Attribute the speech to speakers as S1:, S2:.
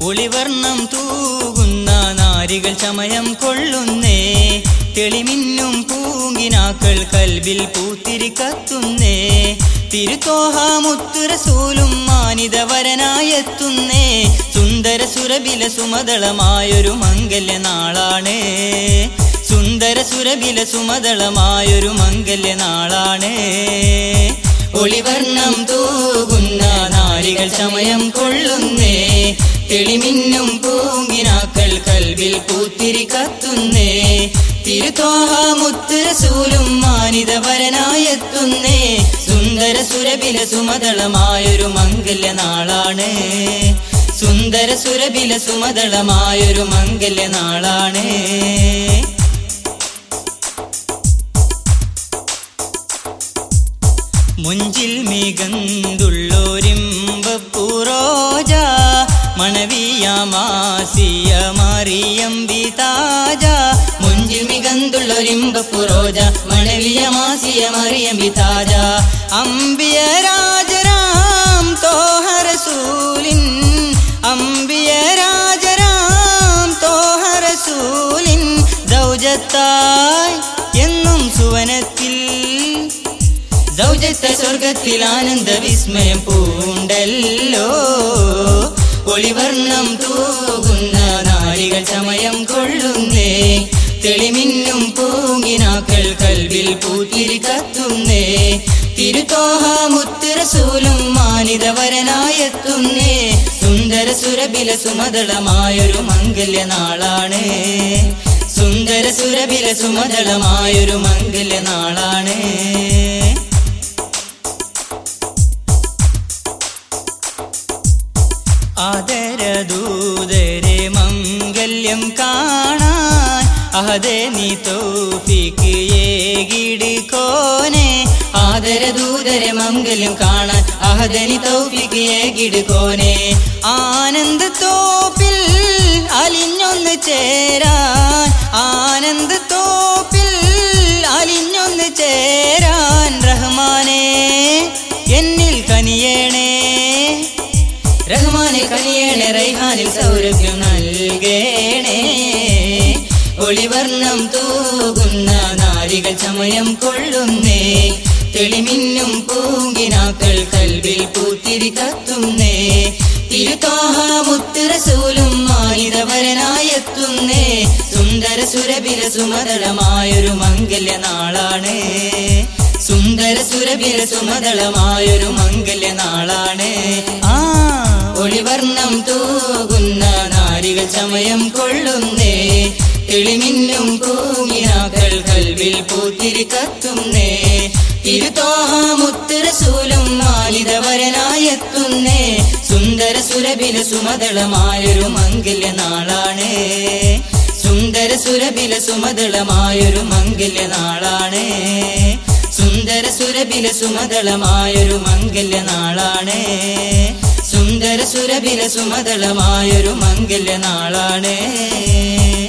S1: ഒളിവർണ്ണം തൂകുന്ന നാരികൾ ചമയം കൊള്ളുന്നേ തെളിമിന്നും പൂങ്കിനാക്കൾ കൽബിൽ പൂത്തിരി കത്തുന്നേ തിരുത്തോഹ മുത്തുറസൂലും മാനിതവരനായെത്തുന്നേ സുന്ദര സുരബില സുമതളമായൊരു മംഗല്യ നാളാണ് സുന്ദര സുരബില സുമതളമായൊരു മംഗല്യ നാളാണ് ഒളിവർണ്ണം തൂകുന്ന നാരികൾ സമയം കൊള്ളുന്നേ തെളിമിന്നും പൂങ്കിനാക്കൾ കൽവിൽ പൂത്തിരി കത്തുന്നേ തിരുത്തോഹ മുത്തുരസൂലും മാനിതവരനായെത്തുന്നേ സുന്ദര സുരബില സുമതളമായൊരു മംഗല്യ നാളാണ് സുന്ദര സുരബില സുമതളമായൊരു മംഗല്യ നാളാണ് മുഞ്ചിൽ മികന്തുള്ളോരിമ്പപ്പുറോജ മണവിയമാസിയ മറിയം ബിതാജ മുഞ്ചിൽ മികന്തുള്ളൊരിമ്പപ്പുറോജ മണവിയമാസിയ മറിയം ബിതാജ അമ്പിയ രാജരാം തോഹറസൂലിൻ അമ്പിയ രാജരാം തോഹറസൂലിൻ ദൗജത്തായി എന്നും സുവനത്തിൽ ദൗജത്തെ സ്വർഗത്തിൽ ആനന്ദ വിസ്മയം പൂണ്ടല്ലോ ഒളിവർണ്ണം തൂകുന്ന നാരികൾ സമയം കൊള്ളുന്നേ തെളിമിന്നും പൂങ്കിനാക്കൾ കൽവിൽ പൂത്തിരി കത്തുന്നേ തിരുത്തോഹ മുത്തുരസൂലും മാനിതവരനായെത്തുന്നേ സുന്ദര സുരബില സുമതളമായൊരു മംഗല്യ നാളാണ് സുന്ദര സുരബില സുമതളമായൊരു മംഗല്യ നാളാണ് ആദരദൂതരെ മംഗല്യം കാണാൻ അഹദേ നീ തോഫിക്ക് ഏകിടുക്കോനെ ആദരദൂതരെ മംഗല്യം കാണാൻ അഹദനി തൗഫിക്ക് ഏകിടുക്കോനെ ആനന്ദ തോപ്പിൽ അലിഞ്ഞൊന്ന് ചേരാൻ ആനന്ദ തോപ്പിൽ അലിഞ്ഞൊന്ന് ചേരാൻ റഹ്മാനെ എന്നിൽ കനിയേണേ റഹ്മാനെ കനിയേണേ റൈഹാനിൽ സൗരഭ്യം നൽകേണേ ഒളിവർണ്ണം തൂകുന്ന നാരികൾ സമയം കൊള്ളുന്നേ തെളിമിന്നും പൂങ്കിനാക്കൾ കൽവിൽ പൂത്തിരി കത്തുന്നേ തിരുത്തോഹ മുത്തുരസൂലും മാനിതവരനായെത്തുന്നേ സുന്ദര സുരബില സുമതളമായൊരു മംഗല്യ നാളാണ് സുന്ദര സുരബില സുമതളമായൊരു മംഗല്യ നാളാണ് ആ ഒളിവർണ്ണം തൂകുന്ന നാരികൾ സമയം കൊള്ളുന്നേ തെളിമിന്നും പൂങ്ങിനാക്കൾ കൽവിൽ പൂത്തിരി കത്തുന്നേ തിരുത്തോഹ മുത്തുരസൂലും മാലിതവരനായെത്തുന്നേ സുന്ദര സുരബില സുമതളമായൊരു മംഗല്യ നാളാണ് സുന്ദര സുരബില സുമതളമായൊരു മംഗല്യ നാളാണ് സുന്ദര സുരബില സുമതളമായൊരു മംഗല്യ നാളാണ് സുന്ദര സുരബില സുമതളമായൊരു മംഗല്യ നാളാണ്